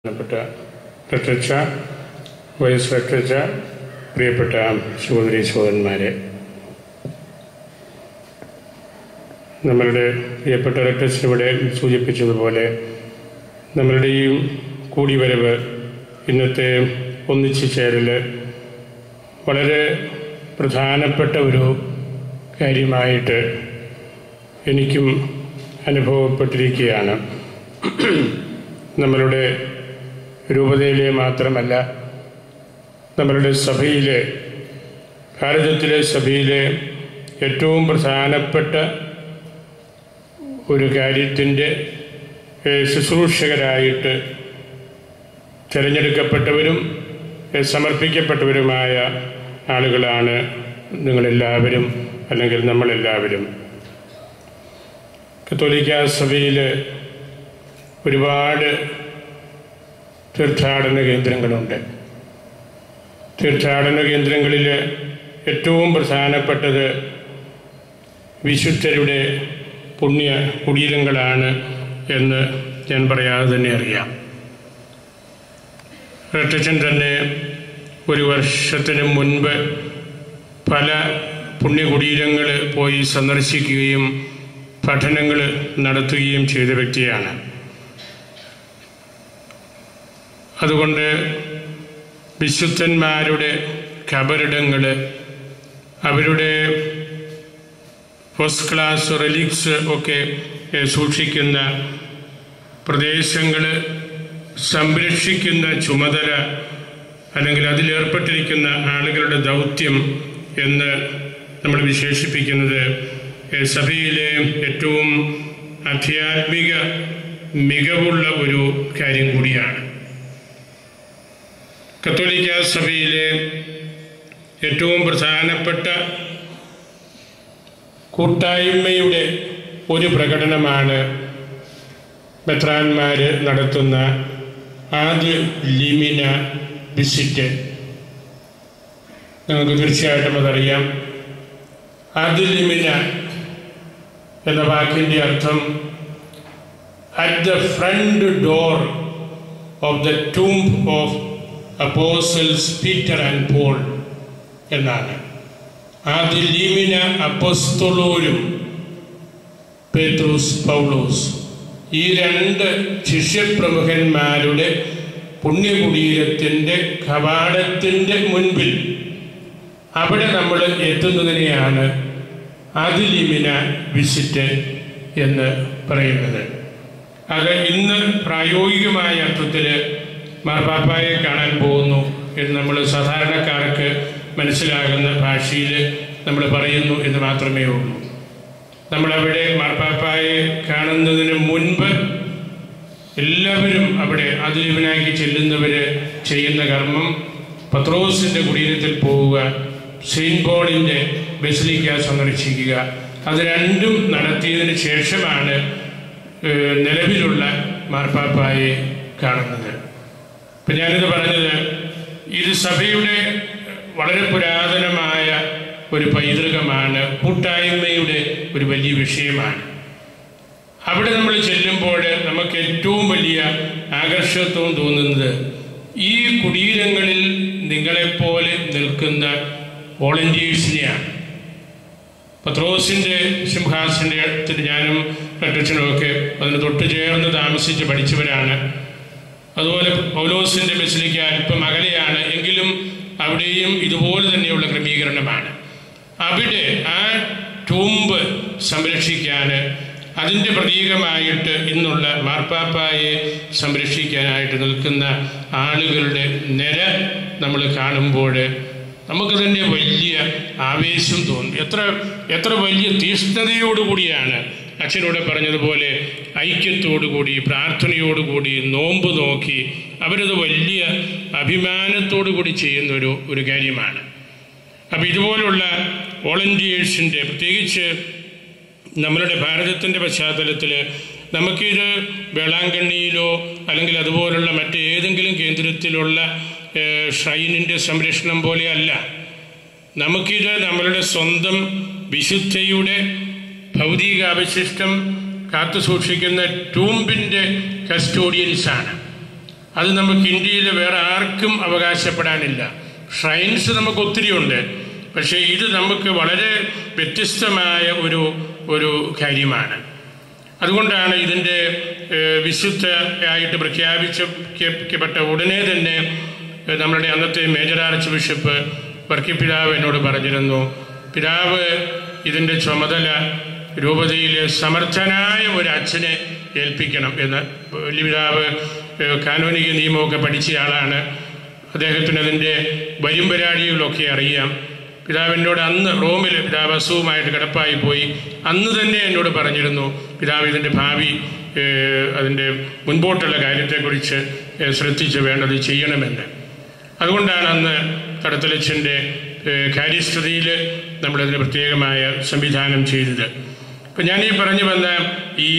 ബഹുമാനപ്പെട്ട രക്ഷ വൈസ് രക്ഷ പ്രിയപ്പെട്ട സഹോദരി സഹോദരന്മാരെ നമ്മളുടെ പ്രിയപ്പെട്ട രക്ഷസ് ഇവിടെ സൂചിപ്പിച്ചതുപോലെ നമ്മളുടെ ഈ കൂടിവരവ് ഇന്നത്തെ ഒന്നിച്ചു ചേരൽ വളരെ പ്രധാനപ്പെട്ട ഒരു കാര്യമായിട്ട് എനിക്കും അനുഭവപ്പെട്ടിരിക്കുകയാണ് നമ്മളുടെ രൂപതയിലെ മാത്രമല്ല നമ്മളുടെ സഭയിലെ ഭാരതത്തിലെ സഭയിലെ ഏറ്റവും പ്രധാനപ്പെട്ട ഒരു കാര്യത്തിൻ്റെ ഏഹ്, ശുശ്രൂഷകരായിട്ട് തിരഞ്ഞെടുക്കപ്പെട്ടവരും ഏഹ്, സമർപ്പിക്കപ്പെട്ടവരുമായ ആളുകളാണ് നിങ്ങളെല്ലാവരും അല്ലെങ്കിൽ നമ്മളെല്ലാവരും കത്തോലിക്ക സഭയിൽ ഒരുപാട് തീർത്ഥാടന കേന്ദ്രങ്ങളുണ്ട് തീർത്ഥാടന കേന്ദ്രങ്ങളിൽ ഏറ്റവും പ്രധാനപ്പെട്ടത് വിശുദ്ധരുടെ പുണ്യ കുടീരങ്ങളാണ് എന്ന് ഞാൻ പറയാതെ തന്നെ അറിയാം റട്ടച്ചൻ തന്നെ ഒരു വർഷത്തിന് മുൻപ് പല പുണ്യകുടീരങ്ങൾ പോയി സന്ദർശിക്കുകയും പഠനങ്ങൾ നടത്തുകയും ചെയ്ത വ്യക്തിയാണ് അതുകൊണ്ട് വിശുദ്ധന്മാരുടെ കബറിടങ്ങൾ അവരുടെ ഫസ്റ്റ് ക്ലാസ് റിലിക്സ് ഒക്കെ ഏഹ്, സൂക്ഷിക്കുന്ന പ്രദേശങ്ങൾ സംരക്ഷിക്കുന്ന ചുമതല അല്ലെങ്കിൽ അതിലേർപ്പെട്ടിരിക്കുന്ന ആളുകളുടെ ദൗത്യം എന്ന് നമ്മൾ വിശേഷിപ്പിക്കുന്നത് ഏഹ്, സഭയിലെ ഏറ്റവും ആധ്യാത്മിക മികവുള്ള ഒരു കാര്യം കൂടിയാണ് കത്തോലിക്ക സഭയിലെ ഏറ്റവും പ്രധാനപ്പെട്ട കൂട്ടായ്മയുടെ ഒരു പ്രകടനമാണ് മെത്രാന്മാർ നടത്തുന്ന ആദ്യ ലിമിന വിസിറ്റ് നിങ്ങൾക്ക് തീർച്ചയായിട്ടും അതറിയാം ആദ്യ ലിമിന എന്ന വാക്കിൻ്റെ അർത്ഥം at the front door of the tomb of apostles Peter and Paul എന്നാണ് ആദ്യ ലീമിന അപ്പസ്തോലോരും പേത്രൂസ് പൗലോസ് ഈ രണ്ട് ശിഷ്യപ്രമുഖന്മാരുടെ പുണ്യകുടീരത്തിൻ്റെ കവാടത്തിൻ്റെ മുൻപിൽ അവിടെ നമ്മൾ എത്തുന്നതിനെയാണ് അതിലിമിന വിസിറ്റ് എന്ന് പറയുന്നത് അത് ഇന്ന് പ്രായോഗികമായ അർത്ഥത്തിൽ മാർപ്പാപ്പായെ കാണാൻ പോകുന്നു എന്ന് നമ്മൾ സാധാരണക്കാർക്ക് മനസ്സിലാകുന്ന ഭാഷയിൽ നമ്മൾ പറയുന്നു എന്ന് മാത്രമേ ഉള്ളൂ നമ്മളവിടെ മാർപ്പാപ്പായെ കാണുന്നതിന് മുൻപ് എല്ലാവരും അവിടെ അതിലിവനാക്കി ചെല്ലുന്നവർ ചെയ്യുന്ന കർമ്മം പത്രോസിൻ്റെ കുടീരത്തിൽ പോവുക സെയിൻറ്റ് പോളിൻ്റെ ബസിലിക്ക സന്ദർശിക്കുക അത് രണ്ടും നടത്തിയതിന് ശേഷമാണ് ഏഹ്, നിലവിലുള്ള മാർപ്പാപ്പായെ കാണുന്നത് ഇപ്പം ഞാനിത് പറഞ്ഞത് ഇത് സഭയുടെ വളരെ പുരാതനമായ ഒരു പൈതൃകമാണ് കൂട്ടായ്മയുടെ ഒരു വലിയ വിഷയമാണ് അവിടെ നമ്മൾ ചെല്ലുമ്പോൾ നമുക്ക് ഏറ്റവും വലിയ ആകർഷത്വം തോന്നുന്നത് ഈ കുടീരങ്ങളിൽ നിങ്ങളെപ്പോലെ നിൽക്കുന്ന വോളണ്ടിയേഴ്സിനെയാണ് പത്രോസിൻ്റെ സിംഹാസൻ്റെ അടുത്ത് ഞാനും കട്ടച്ചനും ഒക്കെ അതിന് തൊട്ട് ചേർന്ന് താമസിച്ച് പഠിച്ചവരാണ് അതുപോലെ പൗലോസിൻ്റെ ബസിലിക്ക അല്പം അകലെയാണ് എങ്കിലും അവിടെയും ഇതുപോലെ തന്നെയുള്ള ക്രമീകരണമാണ് അവിടെ ആ ടൂമ്പ് സംരക്ഷിക്കാൻ അതിൻ്റെ പ്രതീകമായിട്ട് ഇന്നുള്ള മാർപ്പാപ്പായെ സംരക്ഷിക്കാനായിട്ട് നിൽക്കുന്ന ആളുകളുടെ നിര നമ്മൾ കാണുമ്പോൾ നമുക്ക് തന്നെ വലിയ ആവേശം തോന്നും എത്ര എത്ര വലിയ തീഷ്ണതയോടുകൂടിയാണ് അച്ഛനോട് പറഞ്ഞതുപോലെ ഐക്യത്തോടുകൂടി പ്രാർത്ഥനയോടുകൂടി നോമ്പ് നോക്കി അവരത് വലിയ അഭിമാനത്തോടു കൂടി ചെയ്യുന്ന ഒരു ഒരു കാര്യമാണ് അപ്പം ഇതുപോലുള്ള വോളണ്ടിയേഴ്സിൻ്റെ പ്രത്യേകിച്ച് നമ്മളുടെ ഭാരതത്തിൻ്റെ പശ്ചാത്തലത്തിൽ നമുക്കിത് വേളാങ്കണ്ണിയിലോ അല്ലെങ്കിൽ അതുപോലുള്ള മറ്റേതെങ്കിലും കേന്ദ്രത്തിലുള്ള ഏഹ്, ഷ്രൈനിൻ്റെ സംരക്ഷണം പോലെയല്ല നമുക്കിത് നമ്മളുടെ സ്വന്തം വിശുദ്ധയുടെ ഭൗതികാവശിഷ്ടം കാത്തു സൂക്ഷിക്കുന്ന ടൂമ്പിൻ്റെ കസ്റ്റോഡിയൻസാണ് അത് നമുക്ക് ഇന്ത്യയിൽ വേറെ ആർക്കും അവകാശപ്പെടാനില്ല ഷ്രൈൻസ് നമുക്ക് ഒത്തിരിയുണ്ട് പക്ഷേ ഇത് നമുക്ക് വളരെ വ്യത്യസ്തമായ ഒരു ഒരു കാര്യമാണ് അതുകൊണ്ടാണ് ഇതിൻ്റെ ഏഹ്, വിശുദ്ധയായിട്ട് പ്രഖ്യാപിക്കപ്പെട്ട ഉടനെ തന്നെ ഏഹ്, നമ്മളുടെ അന്നത്തെ മേജർ ആർച്ച് ബിഷപ്പ് വർക്കി പിതാവ് എന്നോട് പറഞ്ഞിരുന്നു പിതാവ് ഇതിൻ്റെ ചുമതല രൂപതയിലെ സമർത്ഥനായ ഒരു അച്ഛനെ ഏൽപ്പിക്കണം എന്ന് വലിയ പിതാവ് ഏഹ്, കാനോനിക നിയമമൊക്കെ പഠിച്ച ആളാണ് അദ്ദേഹത്തിന് അതിൻ്റെ വരും പരാടികളൊക്കെ അറിയാം പിതാവിനോട് അന്ന് റോമിൽ പിതാവ് അസുഖമായിട്ട് കിടപ്പായി പോയി അന്ന് തന്നെ എന്നോട് പറഞ്ഞിരുന്നു പിതാവ് ഇതിൻ്റെ ഭാവി ഏഹ്, അതിൻ്റെ മുൻപോട്ടുള്ള കാര്യത്തെക്കുറിച്ച് ഏഹ്, ശ്രദ്ധിച്ച് വേണ്ടത് ചെയ്യണമെന്ന് അതുകൊണ്ടാണ് അന്ന് കടത്തലച്ചൻ്റെ കാര്യസ്ഥതയിൽ നമ്മളതിന് പ്രത്യേകമായ സംവിധാനം ചെയ്തത് ഇപ്പം ഞാൻ ഈ പറഞ്ഞു വന്ന ഈ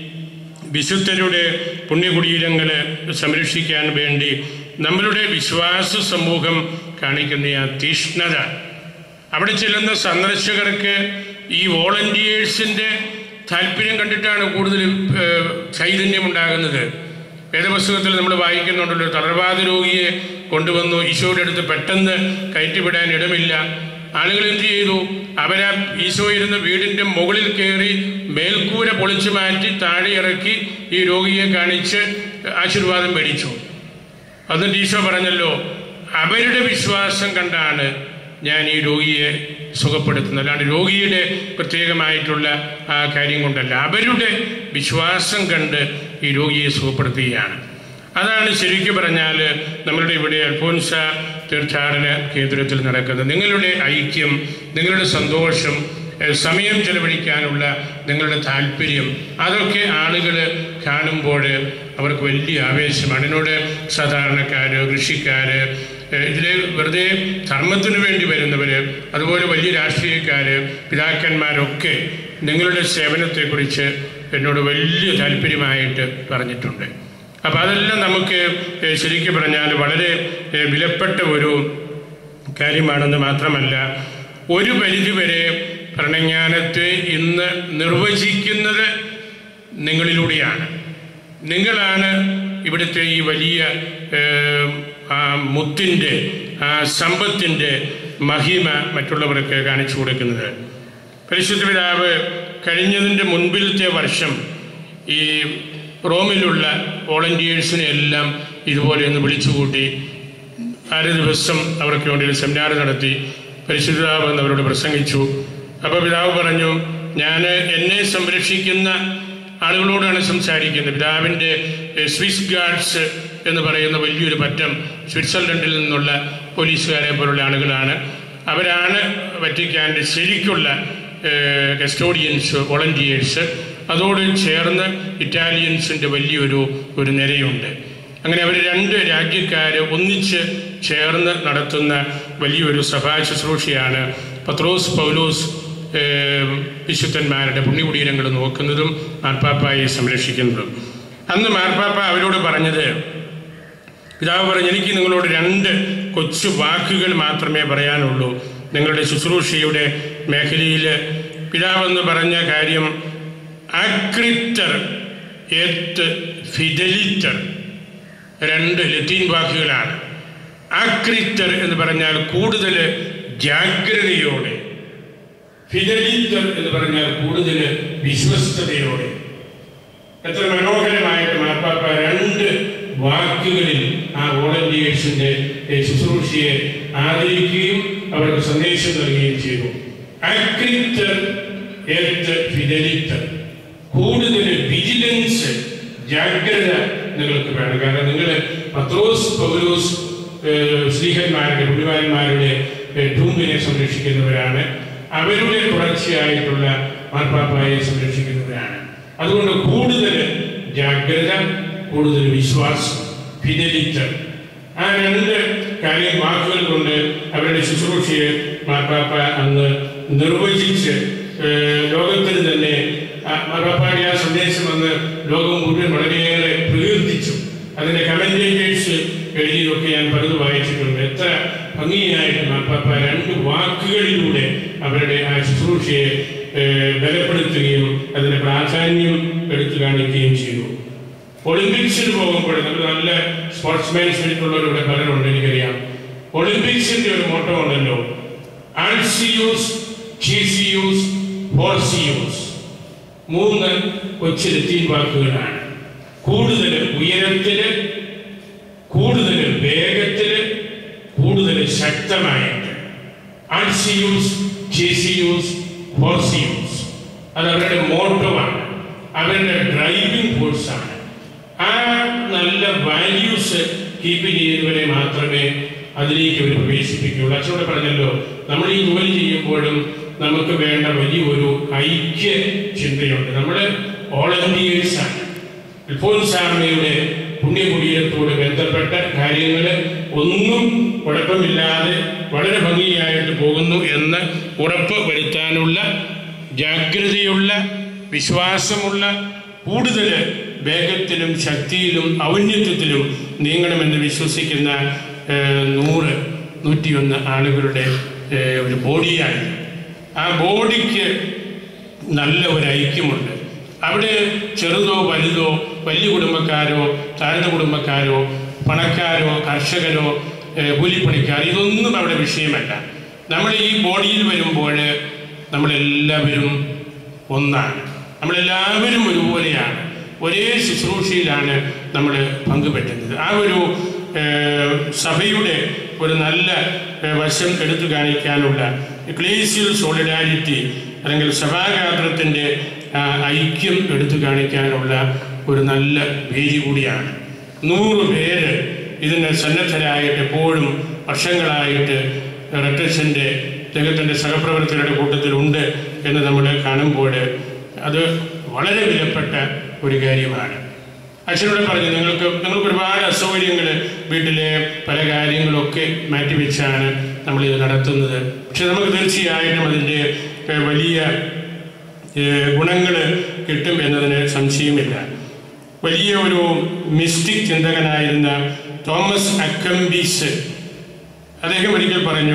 വിശുദ്ധരുടെ പുണ്യകുടീരങ്ങൾ സംരക്ഷിക്കാൻ വേണ്ടി നമ്മളുടെ വിശ്വാസ സമൂഹം കാണിക്കുന്ന ആ തീഷ്ണത അവിടെ ചെല്ലുന്ന സന്ദർശകർക്ക് ഈ വോളണ്ടിയേഴ്സിൻ്റെ താല്പര്യം കണ്ടിട്ടാണ് കൂടുതൽ ഏഹ്, ചൈതന്യം ഉണ്ടാകുന്നത് വേദപുസ്തകത്തിൽ നമ്മൾ വായിക്കുന്നുണ്ടല്ലോ തളർവാദ രോഗിയെ കൊണ്ടുവന്നു ഈശോയുടെ അടുത്ത് പെട്ടെന്ന് കയറ്റിവിടാൻ ഇടമില്ല ആളുകൾ എന്ത് ചെയ്തു അവരാ ഈശോ ഇരുന്ന വീടിന്റെ മുകളിൽ കയറി മേൽക്കൂര പൊളിച്ചു മാറ്റി താഴെ ഇറക്കി ഈ രോഗിയെ കാണിച്ച് ആശീർവാദം മേടിച്ചു എന്നിട്ട് ഈശോ പറഞ്ഞല്ലോ അവരുടെ വിശ്വാസം കണ്ടാണ് ഞാൻ ഈ രോഗിയെ സുഖപ്പെടുത്തുന്നത് അല്ലാണ്ട് രോഗിയുടെ പ്രത്യേകമായിട്ടുള്ള ആ കാര്യം കൊണ്ടല്ല അവരുടെ വിശ്വാസം കണ്ട് ഈ രോഗിയെ സുഖപ്പെടുത്തുകയാണ് അതാണ് ശരിക്കും പറഞ്ഞാൽ നമ്മളുടെ ഇവിടെ അൽഫോൻസ തീർത്ഥാടന കേന്ദ്രത്തിൽ നടക്കുന്നത് നിങ്ങളുടെ ഐക്യം നിങ്ങളുടെ സന്തോഷം ഏഹ് സമയം ചെലവഴിക്കാനുള്ള നിങ്ങളുടെ താല്പര്യം അതൊക്കെ ആളുകൾ കാണുമ്പോൾ അവർക്ക് വലിയ ആവേശമാണ് എന്നോട് സാധാരണക്കാർ കൃഷിക്കാർ ഇതിൽ വെറുതെ ധർമ്മത്തിനു വേണ്ടി വരുന്നവർ അതുപോലെ വലിയ രാഷ്ട്രീയക്കാർ പിതാക്കന്മാരൊക്കെ നിങ്ങളുടെ സേവനത്തെക്കുറിച്ച് എന്നോട് വലിയ താല്പര്യമായിട്ട് പറഞ്ഞിട്ടുണ്ട് അപ്പം അതെല്ലാം നമുക്ക് ഏഹ് ശരിക്കും പറഞ്ഞാൽ വളരെ ഏഹ് വിലപ്പെട്ട ഒരു കാര്യമാണെന്ന് മാത്രമല്ല ഒരു പരിധിവരെ പ്രണജ്ഞാനത്തെ ഇന്ന് നിർവചിക്കുന്നത് നിങ്ങളിലൂടെയാണ് നിങ്ങളാണ് ഇവിടുത്തെ ഈ വലിയ ഏഹ്, ആ മുത്തിൻ്റെ ആ സമ്പത്തിൻ്റെ മഹിമ മറ്റുള്ളവർക്ക് കാണിച്ചു കൊടുക്കുന്നത് പരിശുദ്ധ പിതാവ് കഴിഞ്ഞതിൻ്റെ മുൻപിലത്തെ വർഷം ഈ റോമിലുള്ള വോളണ്ടിയേഴ്സിനെ എല്ലാം ഇതുപോലെ ഒന്ന് വിളിച്ചുകൂട്ടി ആറ് ദിവസം അവർക്ക് വേണ്ടി ഒരു സെമിനാർ നടത്തി പരിശുദ്ധാവ് എന്ന് അവരോട് പ്രസംഗിച്ചു അപ്പോൾ പിതാവ് പറഞ്ഞു ഞാൻ എന്നെ സംരക്ഷിക്കുന്ന ആളുകളോടാണ് സംസാരിക്കുന്നത് പിതാവിൻ്റെ ഏഹ്, സ്വിസ് ഗാർഡ്സ് എന്ന് പറയുന്ന വലിയൊരു പറ്റം സ്വിറ്റ്സർലൻഡിൽ നിന്നുള്ള പോലീസുകാരെ പോലുള്ള ആളുകളാണ് അവരാണ് വറ്റിക്കാൻ്റെ ശരിക്കുള്ള കസ്റ്റോഡിയൻസ് വോളണ്ടിയേഴ്സ് അതോട് ചേർന്ന് ഇറ്റാലിയൻസിൻ്റെ വലിയൊരു ഒരു നിരയുണ്ട് അങ്ങനെ അവർ രണ്ട് രാജ്യക്കാർ ഒന്നിച്ച് ചേർന്ന് നടത്തുന്ന വലിയൊരു സഭാ ശുശ്രൂഷയാണ് പത്രോസ് പൗലോസ് ഏഹ്, വിശുദ്ധന്മാരുടെ പുണ്യകുടീരങ്ങൾ നോക്കുന്നതും മാർപ്പാപ്പായെ സംരക്ഷിക്കുന്നതും അന്ന് മാർപ്പാപ്പ അവരോട് പറഞ്ഞത് പിതാവ് പറഞ്ഞു എനിക്ക് നിങ്ങളോട് രണ്ട് കൊച്ചു വാക്കുകൾ മാത്രമേ പറയാനുള്ളൂ നിങ്ങളുടെ ശുശ്രൂഷയുടെ മേഖലയിൽ പിതാവെന്ന് പറഞ്ഞ കാര്യം ആക്രിറ്റർ എത്ത് ഫിഡലിറ്റർ രണ്ട് ലത്തീൻ വാക്കുകളാണ് ആക്രിറ്റർ എന്ന് പറഞ്ഞാൽ കൂടുതൽ ജാഗ്രതയോടെ ഫിഡലിറ്റർ എന്ന് പറഞ്ഞാൽ കൂടുതൽ വിശ്വസ്തയോടെ എത്ര മനോഹരമായിട്ട് മാർപ്പാപ്പ രണ്ട് വാക്കുകളിൽ ആ വോളണ്ടിയേഴ്സിന്റെ ഏ, ശുശ്രൂഷയെ ആദരിക്കുകയും അവർക്ക് സന്ദേശം നൽകുകയും ചെയ്തു ആക്രിറ്റർ എത്ത് ഫിഡലിറ്റർ കൂടുതൽ വിജിലൻസ് ജാഗ്രത നിങ്ങൾക്ക് വേണം കാരണം നിങ്ങൾ പത്രോസ് പൗലോസ് ഏഹ്, ശ്രീഹന്മാരുടെ പുണ്യവാന്മാരുടെ ഏഹ്, ടൂമ്പിനെ സംരക്ഷിക്കുന്നവരാണ് അവരുടെ തുടർച്ചയായിട്ടുള്ള മാർപ്പാപ്പായെ സംരക്ഷിക്കുന്നവരാണ് അതുകൊണ്ട് കൂടുതൽ ജാഗ്രത കൂടുതൽ വിശ്വാസം ഫിഡലിറ്റർ ആ രണ്ട് കാര്യം വാക്കുകൾ കൊണ്ട് അവരുടെ ശുശ്രൂഷയെ മാർപ്പാപ്പ അന്ന് നിർവചിച്ച് ഏഹ്, ലോകത്തിന് തന്നെ ആ മാർപ്പാപ്പാടി ആ സന്ദേശം അന്ന് ലോകം മുഴുവൻ വളരെയേറെ പ്രകീർത്തിച്ചു അതിന്റെ കമന്റേറ്റേഴ്സ് എഴുതിയതൊക്കെ ഞാൻ പലത് വായിച്ചിട്ടുണ്ട് എത്ര ഭംഗിയായിട്ട് മാർപ്പാപ്പ രണ്ട് വാക്കുകളിലൂടെ അവരുടെ ആ ശുശ്രൂഷയെ ഏഹ്, ബലപ്പെടുത്തുകയും അതിന്റെ പ്രാധാന്യം എടുത്തു കാണിക്കുകയും ചെയ്തു ഒളിമ്പിക്സിന് പോകുമ്പോൾ നമ്മൾ നല്ല സ്പോർട്സ്മാൻ സ്പിരിറ്റുള്ളവരുടെ പലരുണ്ട് എനിക്കറിയാം ഒളിമ്പിക്സിന്റെ ഒരു മോട്ടം ഉണ്ടല്ലോ ആൾസിയൂസ് ചീസിയൂസ് ഫോർസിയൂസ് മൂന്ന് കൊച്ചു ലത്തീൻ വാക്കുകളാണ് കൂടുതൽ ഉയരത്തില് കൂടുതൽ വേഗത്തില് കൂടുതൽ ശക്തമായിട്ട് ആൾസിയൂസ് ചേസിയൂസ് ഫോർസിയൂസ് അത് അവരുടെ മോട്ടോവാണ് അവരുടെ ഡ്രൈവിംഗ് ഫോഴ്സാണ് ആ നല്ല വാല്യൂസ് കീപ്പ് ചെയ്യുന്നവരെ മാത്രമേ അതിലേക്ക് അവർ പ്രവേശിപ്പിക്കുകയുള്ളൂ അച്ഛനോട് പറഞ്ഞല്ലോ നമ്മൾ ഈ ജോലി ചെയ്യുമ്പോഴും നമുക്ക് വേണ്ട വലിയൊരു ഐക്യ ചിന്തയുണ്ട് നമ്മൾ ഓൾ ഇന്ത്യൻസ് ആണ് അൽഫോൻസാമയുടെ പുണ്യകുടീരത്തോട് ബന്ധപ്പെട്ട കാര്യങ്ങൾ ഒന്നും കുഴപ്പമില്ലാതെ വളരെ ഭംഗിയായിട്ട് പോകുന്നു എന്ന് ഉറപ്പ് വരുത്താനുള്ള ജാഗ്രതയുള്ള വിശ്വാസമുള്ള കൂടുതൽ വേഗത്തിലും ശക്തിയിലും ഔന്നത്യത്തിലും നീങ്ങണമെന്ന് വിശ്വസിക്കുന്ന ഏഹ്, നൂറ് നൂറ്റിയൊന്ന് ആളുകളുടെ ഏഹ്, ഒരു ബോഡിയാണ് ആ ബോഡിക്ക് നല്ല ഒരു ഐക്യമുണ്ട് അവിടെ ചെറുതോ വലുതോ വലിയ കുടുംബക്കാരോ താഴ്ന്ന കുടുംബക്കാരോ പണക്കാരോ കർഷകരോ ഏഹ്, കൂലിപ്പണിക്കാർ ഇതൊന്നും അവിടെ വിഷയമല്ല നമ്മൾ ഈ ബോഡിയിൽ വരുമ്പോൾ നമ്മളെല്ലാവരും ഒന്നാണ് നമ്മളെല്ലാവരും ഒരുപോലെയാണ് ഒരേ ശുശ്രൂഷയിലാണ് നമ്മൾ പങ്കുപറ്റുന്നത് ആ ഒരു ഏഹ്, സഭയുടെ ഒരു നല്ല ഏഹ്, വശം എടുത്തു കാണിക്കാനുള്ള ക്ലേസിയൽ സോളിഡാരിറ്റി അല്ലെങ്കിൽ സഭാഗാത്രത്തിൻ്റെ ഐക്യം എടുത്തു കാണിക്കാനുള്ള ഒരു നല്ല വേദി കൂടിയാണ് നൂറ് പേര് ഇതിന് സന്നദ്ധരായിട്ട് എപ്പോഴും വർഷങ്ങളായിട്ട് റെട്ടേഷൻ്റെ അദ്ദേഹത്തിൻ്റെ സഹപ്രവർത്തകരുടെ കൂട്ടത്തിലുണ്ട് എന്ന് നമ്മൾ കാണുമ്പോൾ അത് വളരെ വിലപ്പെട്ട ഒരു കാര്യമാണ് അച്ഛനോട് പറഞ്ഞു നിങ്ങൾക്ക് നിങ്ങൾക്ക് ഒരുപാട് അസൗകര്യങ്ങൾ വീട്ടിലെ പല കാര്യങ്ങളൊക്കെ മാറ്റിവെച്ചാണ് നമ്മളിത് നടത്തുന്നത് പക്ഷെ നമുക്ക് തീർച്ചയായിട്ടും അതിൻ്റെ ഏഹ്, വലിയ ഗുണങ്ങൾ കിട്ടും എന്നതിന് സംശയമില്ല വലിയ ഒരു മിസ്റ്റിക് ചിന്തകനായിരുന്ന തോമസ് അക്കംബീസ് അദ്ദേഹം ഒരിക്കൽ പറഞ്ഞു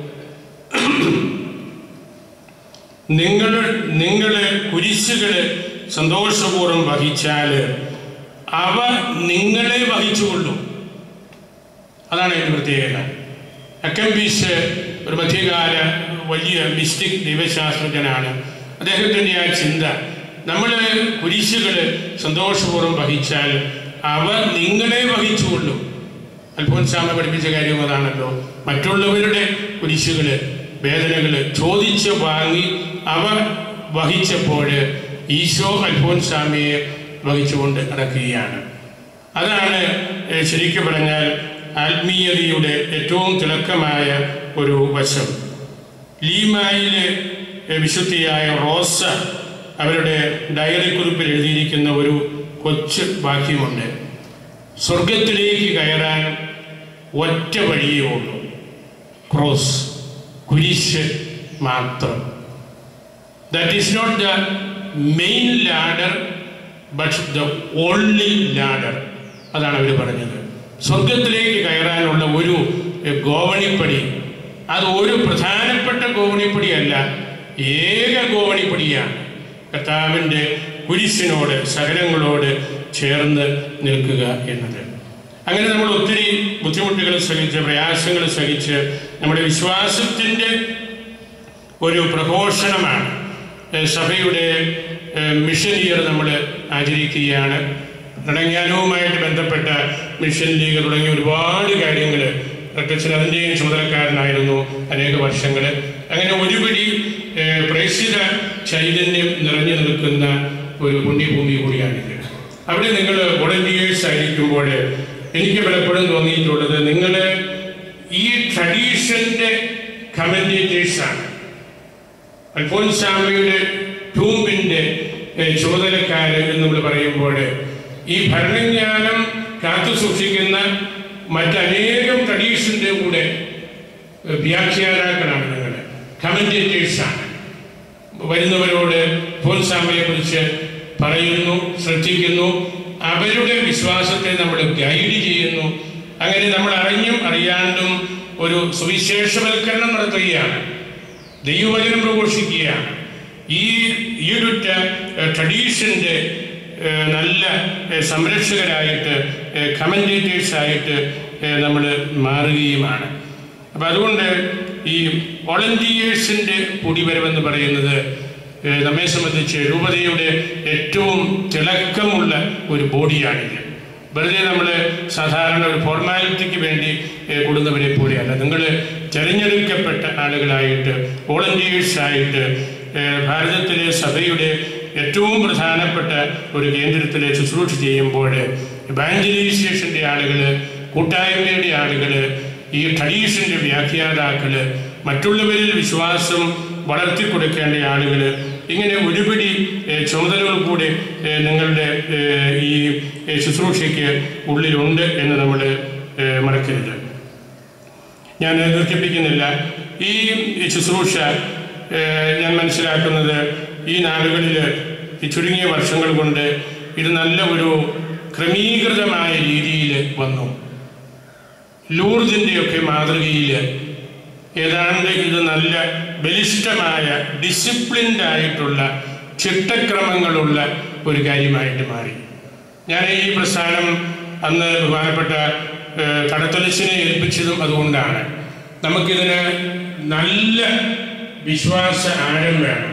നിങ്ങൾ നിങ്ങൾ കുരിശുകൾ സന്തോഷപൂർവ്വം വഹിച്ചാൽ അവ നിങ്ങളെ വഹിച്ചുകൊള്ളും അതാണ് അതിൻ്റെ പ്രത്യേകത അക്കംബീസ് ഒരു മധ്യകാല വലിയ മിസ്റ്റിക് ദൈവശാസ്ത്രജ്ഞനാണ് അദ്ദേഹത്തിൻ്റെ ആ ചിന്ത നമ്മൾ കുരിശുകൾ സന്തോഷപൂർവ്വം വഹിച്ചാൽ അവ നിങ്ങളെ വഹിച്ചുകൊള്ളും അൽഫോൻസാമ പഠിപ്പിച്ച കാര്യം അതാണല്ലോ മറ്റുള്ളവരുടെ കുരിശുകൾ വേദനകൾ ചോദിച്ച് വാങ്ങി അവ വഹിച്ചപ്പോൾ ഈശോ അൽഫോൻസാമയെ വഹിച്ചുകൊണ്ട് നടക്കുകയാണ് അതാണ് ഏഹ്, ശരിക്കും പറഞ്ഞാൽ ആത്മീയതയുടെ ഏറ്റവും തിളക്കമായ ഒരു വശം ലീമായിലെ ഏഹ്, വിശുദ്ധിയായ റോസ അവരുടെ ഡയറി കുറിപ്പിൽ എഴുതിയിരിക്കുന്ന ഒരു കൊച്ചു വാക്യമുണ്ട് സ്വർഗത്തിലേക്ക് കയറാൻ ഒറ്റ വഴിയേ ഉള്ളൂ ക്രോസ് കുരിശ് മാത്രം that is not the main ladder but the only ladder അതാണ് അവർ പറഞ്ഞത് സ്വർഗത്തിലേക്ക് കയറാനുള്ള ഒരു എഹ്, ഗോവണിപ്പടി അത് ഒരു പ്രധാനപ്പെട്ട ഗോവണിപ്പടിയല്ല ഏക ഗോവണിപ്പടിയാണ് കർത്താവിൻ്റെ കുരിശിനോട് സകലങ്ങളോട് ചേർന്ന് നിൽക്കുക എന്നത് അങ്ങനെ നമ്മൾ ഒത്തിരി ബുദ്ധിമുട്ടുകൾ സഹിച്ച് പ്രയാസങ്ങൾ സഹിച്ച് നമ്മുടെ വിശ്വാസത്തിൻ്റെ ഒരു പ്രഘോഷണമാണ് ഏഹ് സഭയുടെ ഏഹ് മിഷൻ ഇയർ നമ്മൾ ആചരിക്കുകയാണ് രണജ്ഞാനവുമായിട്ട് ബന്ധപ്പെട്ട മിഷൻ ലീഗ് തുടങ്ങിയ ഒരുപാട് കാര്യങ്ങൾ റക്കച്ചൻ അതിൻ്റെയും ചുമതലക്കാരനായിരുന്നു അനേക വർഷങ്ങൾ അങ്ങനെ ഒരുപിടി ഏഹ് പ്രേക്ഷിത ചൈതന്യം നിറഞ്ഞു നിൽക്കുന്ന ഒരു പുണ്യഭൂമി കൂടിയാണിത് അവിടെ നിങ്ങൾ വോളണ്ടിയേഴ്സ് ആയിരിക്കുമ്പോൾ എനിക്ക് പലപ്പോഴും തോന്നിയിട്ടുള്ളത് നിങ്ങൾ ഈ ട്രഡീഷൻ്റെ കമൻറ്റേറ്റേഴ്സാണ് അൽഫോൻസാമയുടെ ടൂമ്പിന്റെ ഏഹ്, ചുമതലക്കാര് എന്ന് നമ്മൾ പറയുമ്പോൾ ഈ ഭരണജ്ഞാനം കാത്തു സൂക്ഷിക്കുന്ന മറ്റനേകം ട്രഡീഷന്റെ കൂടെ ഏഹ്, വ്യാഖ്യാതാക്കളാണ് നിങ്ങൾ കമന്റേറ്റേഴ്സാണ് വരുന്നവരോട് ഫോൻസാമയെ കുറിച്ച് പറയുന്നു ശ്രദ്ധിക്കുന്നു അവരുടെ വിശ്വാസത്തെ നമ്മൾ ഗൈഡ് ചെയ്യുന്നു അങ്ങനെ നമ്മൾ അറിഞ്ഞും അറിയാണ്ടും ഒരു സുവിശേഷവൽക്കരണം നടത്തുകയാണ് ദൈവവചനം പ്രഘോഷിക്കുകയാണ് ഈ ഈടുറ്റ ട്രഡീഷൻ്റെ നല്ല ഏഹ്, സംരക്ഷകരായിട്ട് കമൻറ്റേറ്റേഴ്സായിട്ട് നമ്മൾ മാറുകയുമാണ് അപ്പം അതുകൊണ്ട് ഈ വോളണ്ടിയേഴ്സിൻ്റെ കുടിവരവെന്ന് പറയുന്നത് ഏഹ്, നമ്മെ സംബന്ധിച്ച് രൂപതയുടെ ഏറ്റവും തിളക്കമുള്ള ഒരു ബോഡിയാണിത് വെറുതെ നമ്മൾ സാധാരണ ഒരു ഫോർമാലിറ്റിക്ക് വേണ്ടി ഏഹ്, കൂടുന്നവരെ പോലെയല്ല നിങ്ങൾ തിരഞ്ഞെടുക്കപ്പെട്ട ആളുകളായിട്ട് വോളണ്ടിയേഴ്സായിട്ട് ഏഹ്, ഭാരതത്തിലെ സഭയുടെ ഏറ്റവും പ്രധാനപ്പെട്ട ഒരു കേന്ദ്രത്തിൽ ശുശ്രൂഷ ചെയ്യുമ്പോൾ ഇവാഞ്ചലൈസേഷൻ്റെ ആളുകൾ കൂട്ടായ്മയുടെ ആളുകൾ ഈ ട്രഡീഷൻ്റെ വ്യാഖ്യാതാക്കൾ മറ്റുള്ളവരിൽ വിശ്വാസം വളർത്തിക്കൊടുക്കേണ്ട ആളുകൾ ഇങ്ങനെ ഒരുപിടി ഏഹ്, ചുമതലകൾ കൂടി ഏഹ്, നിങ്ങളുടെ ഏഹ്, ഈ ഏഹ്, ശുശ്രൂഷയ്ക്ക് ഉള്ളിലുണ്ട് എന്ന് നമ്മൾ ഏഹ്, മറക്കരുത് ഞാൻ ദീർഘിപ്പിക്കുന്നില്ല ഈ ശുശ്രൂഷ ഏഹ്, ഞാൻ മനസ്സിലാക്കുന്നത് ഈ നാളുകളിൽ ഈ ചുരുങ്ങിയ വർഷങ്ങൾ കൊണ്ട് ഇത് നല്ല ഒരു ക്രമീകൃതമായ രീതിയിൽ വന്നു ലൂർദിൻ്റെയൊക്കെ മാതൃകയിൽ ഏതാണ്ട് ഇത് നല്ല ബലിഷ്ഠമായ ഡിസിപ്ലിൻഡ് ആയിട്ടുള്ള ചിട്ടക്രമങ്ങളുള്ള ഒരു കാര്യമായിട്ട് മാറി ഞാൻ ഈ പ്രസ്ഥാനം അന്ന് ബഹുമാനപ്പെട്ട ഏഹ്, കടത്തലച്ചിനെ ഏൽപ്പിച്ചതും അതുകൊണ്ടാണ് നമുക്കിതിന് നല്ല വിശ്വാസ ആഴം വേണം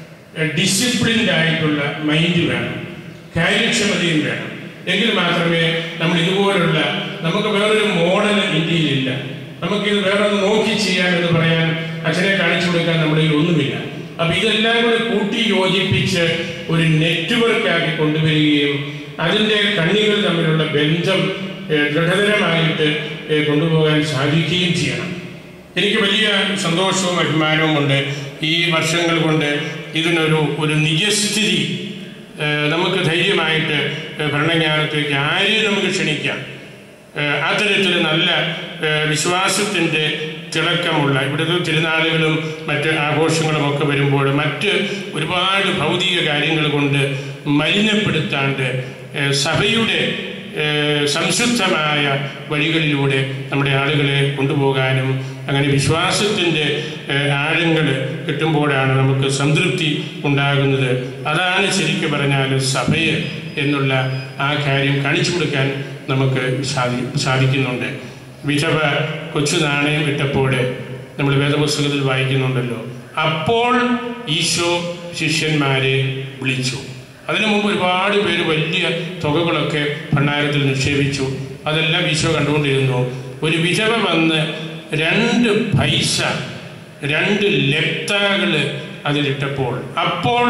ഡിസിപ്ലിൻഡ് ആയിട്ടുള്ള മൈൻഡ് വേണം കാര്യക്ഷമതയും വേണം എങ്കിൽ മാത്രമേ നമ്മൾ ഇതുപോലുള്ള നമുക്ക് വേറൊരു മോഡൽ ഇന്ത്യയിലില്ല നമുക്കിത് വേറെ ഒന്ന് നോക്കി ചെയ്യാമെന്ന് പറയാൻ അച്ഛനെ കാണിച്ചു കൊടുക്കാൻ നമ്മുടെ കയ്യിൽ ഒന്നുമില്ല അപ്പൊ ഇതെല്ലാം കൂടെ കൂട്ടി യോജിപ്പിച്ച് ഒരു നെറ്റ്വർക്ക് ആക്കി കൊണ്ടുവരികയും അതിൻ്റെ കണ്ണികൾ തമ്മിലുള്ള ബന്ധം ഏഹ്, ദൃഢതരമായിട്ട് ഏഹ്, കൊണ്ടുപോകാൻ സാധിക്കുകയും ചെയ്യണം എനിക്ക് വലിയ സന്തോഷവും അഭിമാനവും ഉണ്ട് ഈ വർഷങ്ങൾ കൊണ്ട് ഇതിനൊരു ഒരു നിജസ്ഥിതി ഏഹ്, നമുക്ക് ധൈര്യമായിട്ട് ഏഹ്, ഭരണജ്ഞാനത്തേക്ക് ആരെയും നമുക്ക് ക്ഷണിക്കാം ഏഹ്, ആ തരത്തിൽ നല്ല ഏഹ്, വിശ്വാസത്തിൻ്റെ തിളക്കമുള്ള ഇവിടുത്തെ തിരുനാളുകളും മറ്റ് ആഘോഷങ്ങളും ഒക്കെ വരുമ്പോൾ മറ്റ് ഒരുപാട് ഭൗതിക കാര്യങ്ങൾ കൊണ്ട് മലിനപ്പെടുത്താണ്ട് ഏഹ്, സഭയുടെ ഏഹ്, സംശുദ്ധമായ വഴികളിലൂടെ നമ്മുടെ ആളുകളെ കൊണ്ടുപോകാനും അങ്ങനെ വിശ്വാസത്തിൻ്റെ ആഴങ്ങൾ കിട്ടുമ്പോഴാണ് നമുക്ക് സംതൃപ്തി ഉണ്ടാകുന്നത് അതാണ് ശരിക്കും പറഞ്ഞാൽ സഭയെ എന്നുള്ള ആ കാര്യം കാണിച്ചു കൊടുക്കാൻ നമുക്ക് സാധി സാധിക്കുന്നുണ്ട് വിധവ കൊച്ചു നാണയം ഇട്ടപ്പോൾ നമ്മൾ വേദപുസ്തകത്തിൽ വായിക്കുന്നുണ്ടല്ലോ അപ്പോൾ ഈശോ ശിഷ്യന്മാരെ വിളിച്ചു അതിനു മുമ്പ് ഒരുപാട് പേര് വലിയ തുകകളൊക്കെ ഭണ്ഡാരത്തിൽ നിക്ഷേപിച്ചു അതെല്ലാം ഈശോ കണ്ടുകൊണ്ടിരുന്നു ഒരു വിധവ വന്ന് രണ്ട് പൈസ രണ്ട് ലെപ്താകൾ അതിലിട്ടപ്പോൾ അപ്പോൾ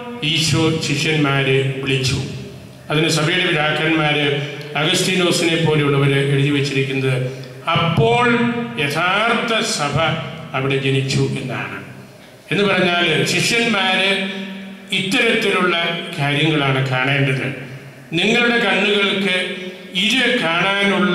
ഈശോ ശിഷ്യന്മാരെ വിളിച്ചു അതിന് സഭയുടെ പിതാക്കന്മാര് അഗസ്തീനോസിനെ പോലെയുള്ളവർ എഴുതി വച്ചിരിക്കുന്നത് അപ്പോൾ യഥാർത്ഥ സഭ അവിടെ ജനിച്ചു എന്നാണ് എന്ന് പറഞ്ഞാൽ ശിഷ്യന്മാര് ഇത്തരത്തിലുള്ള കാര്യങ്ങളാണ് കാണേണ്ടത് നിങ്ങളുടെ കണ്ണുകൾക്ക് ഇത് കാണാനുള്ള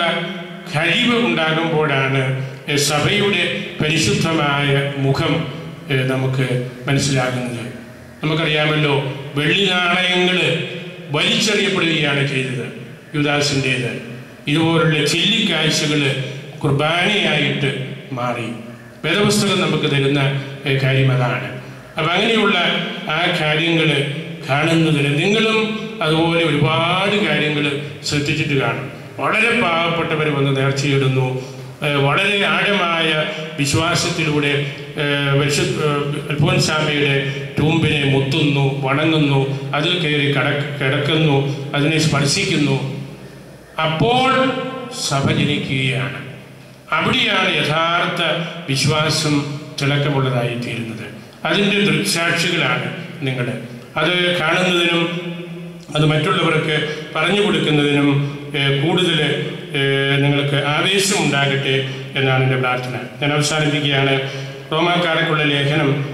കഴിവ് ഉണ്ടാകുമ്പോഴാണ് എ, സഭയുടെ പരിശുദ്ധമായ മുഖം എ, നമുക്ക് മനസ്സിലാകുന്നത് നമുക്കറിയാമല്ലോ വെള്ളി നാണയങ്ങൾ വലിച്ചെറിയപ്പെടുകയാണ് ചെയ്തത് യുദാസിൻ്റേത് ഇതുപോലുള്ള ചില്ലിക്കാഴ്ചകൾ കുർബാനയായിട്ട് മാറി വേദപുസ്തകം നമുക്ക് തരുന്ന ഏ, കാര്യം അതാണ് അപ്പം അങ്ങനെയുള്ള ആ കാര്യങ്ങൾ കാണുന്നതിന് നിങ്ങളും അതുപോലെ ഒരുപാട് കാര്യങ്ങൾ ശ്രദ്ധിച്ചിട്ട് കാണും വളരെ പാവപ്പെട്ടവർ വന്ന് നേർച്ചയിടുന്നു ഏഹ് വളരെ ആഴമായ വിശ്വാസത്തിലൂടെ ഏഹ് വിശു അൽഫോൻസാമയുടെ ടൂമ്പിനെ മുത്തുന്നു വണങ്ങുന്നു അതിൽ കയറി കട കിടക്കുന്നു അതിനെ സ്പർശിക്കുന്നു അപ്പോൾ സഭ ജനിക്കുകയാണ് അവിടെയാണ് യഥാർത്ഥ വിശ്വാസം തിളക്കമുള്ളതായി തീരുന്നത് അതിൻ്റെ ദൃക്സാക്ഷികളാണ് നിങ്ങൾ അത് കാണുന്നതിനും അത് മറ്റുള്ളവർക്ക് പറഞ്ഞു കൊടുക്കുന്നതിനും ഏഹ്, കൂടുതൽ ഏഹ്, നിങ്ങൾക്ക് ആവേശം ഉണ്ടാകട്ടെ എന്നാണ് എൻ്റെ പ്രാർത്ഥന ഞാൻ അവസാനിപ്പിക്കുകയാണ് റോമാക്കാർക്കുള്ള ലേഖനം